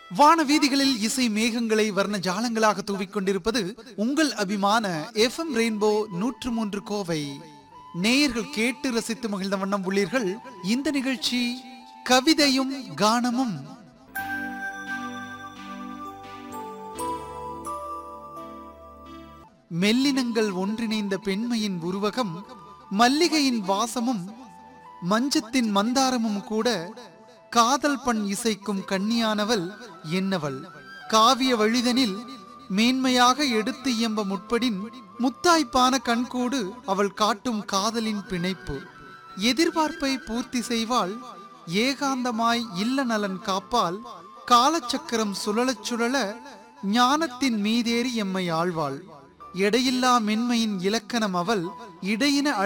வான வீதிகளில் இசை மேகங்களை வர்ண ஜாலங்களாக தூவிக் கொண்டிருப்பது உங்கள் அபிமான எஃப்எம் ரெயின்போ நூற்று மூன்று கோவை நேயர்கள் கேட்டு ரசித்து மகிழ்ந்த வண்ணம் உள்ளீர்கள் இந்த நிகழ்ச்சி கவிதையும் கானமும் மெல்லினங்கள் ஒன்றிணைந்த பெண்மையின் உருவகம் மல்லிகையின் வாசமும் மஞ்சத்தின் மந்தாரமும் கூட காதல் பண் இசைக்கும் கன்னியானவள் என்னவள் காவிய வழிதனில் மேன்மையாக எடுத்து இயம்ப முற்படின் முத்தாய்ப்பான கண்கூடு அவள் காட்டும் காதலின் பிணைப்பு எதிர்பார்ப்பை பூர்த்தி செய்வாள் ஏகாந்தமாய் இல்ல நலன் காப்பால் காலச்சக்கரம் சுழலச் சுழல ஞானத்தின் மீதேறி எம்மை ஆழ்வாள் எடையில்லா மென்மையின் இலக்கணம் அவள் இடையின